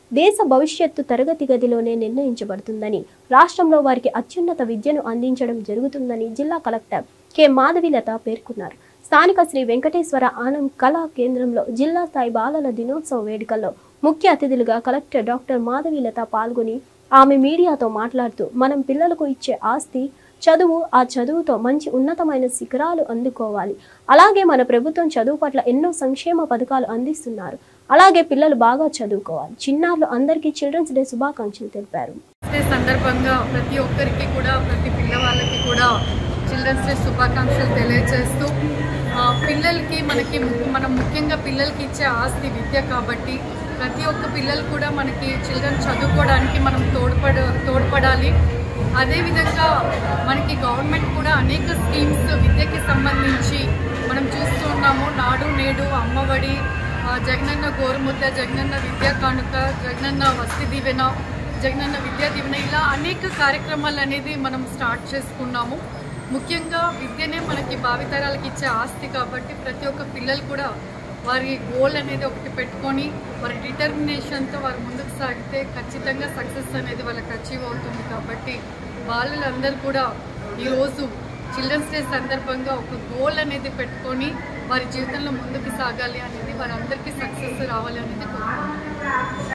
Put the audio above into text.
దేశ భవిష్యత్తు తరగతి గదిలోనే నిర్ణయించబడుతుందని రాష్ట్రంలో వారికి అత్యున్నత విద్యను అందించడం జరుగుతుందని జిల్లా కలెక్టర్ కె మాధవిలత పేర్కొన్నారు స్థానిక శ్రీ వెంకటేశ్వర ఆనంద్ కళా కేంద్రంలో జిల్లా స్థాయి బాలల దినోత్సవ వేడుకల్లో ముఖ్య అతిథులుగా కలెక్టర్ డాక్టర్ మాధవిలత పాల్గొని ఆమె మీడియాతో మాట్లాడుతూ మనం పిల్లలకు ఇచ్చే ఆస్తి చదువు ఆ చదువుతో మంచి ఉన్నతమైన శిఖరాలు అందుకోవాలి అలాగే మన ప్రభుత్వం చదువు పట్ల ఎన్నో సంక్షేమ పథకాలు అందిస్తున్నారు అలాగే పిల్లలు బాగా చదువుకోవాలి చిన్నారులు అందరికీ చిల్డ్రన్స్ డే శుభాకాంక్షలు తెలిపారు డే సందర్భంగా ప్రతి ఒక్కరికి కూడా ప్రతి పిల్లవాళ్ళకి కూడా చిల్డ్రన్స్ డే శుభాకాంక్షలు తెలియజేస్తూ ఆ, పిల్లలకి మనకి ము- మనం ముఖ్యంగా పిల్లలకి ఇచ్చే ఆస్తి విద్య కాబట్టి ప్రతి ఒక్క పిల్లలు కూడా మనకి చిల్డ్రన్ చదువుకోవడానికి మనం తోడ్పడ తోడ్పడాలి అదేవిధంగా మనకి గవర్నమెంట్ కూడా అనేక స్కీమ్స్ విద్యకి సంబంధించి మనం చూస్తూ ఉన్నాము నాడు నేడు అమ్మఒడి ఆ, జగనన్న గోరుముద్ద జగనన్న విద్యా కానుక జగనన్న వసతి దీవెన జగనన్న విద్యా దీవెన ఇలా అనేక కార్యక్రమాలు అనేది మనం స్టార్ట్ చేసుకున్నాము ముఖ్యంగా విద్యనే మనకి భావితరాలకు ఇచ్చే ఆస్తి కాబట్టి ప్రతి ఒక్క పిల్లలు కూడా వారి గోల్ అనేది ఒకటి పెట్టుకొని వారి డిటర్మినేషన్తో వారు ముందుకు సాగితే ఖచ్చితంగా సక్సెస్ అనేది వాళ్ళకి అచీవ్ అవుతుంది కాబట్టి బాలలందరూ కూడా ఈరోజు చిల్డ్రన్స్ డే సందర్భంగా ఒక గోల్ అనేది పెట్టుకొని వారి జీవితంలో ముందుకు సాగాలి అనేది వారందరికీ సక్సెస్ రావాలి అనేది కోరుకుంటున్నాను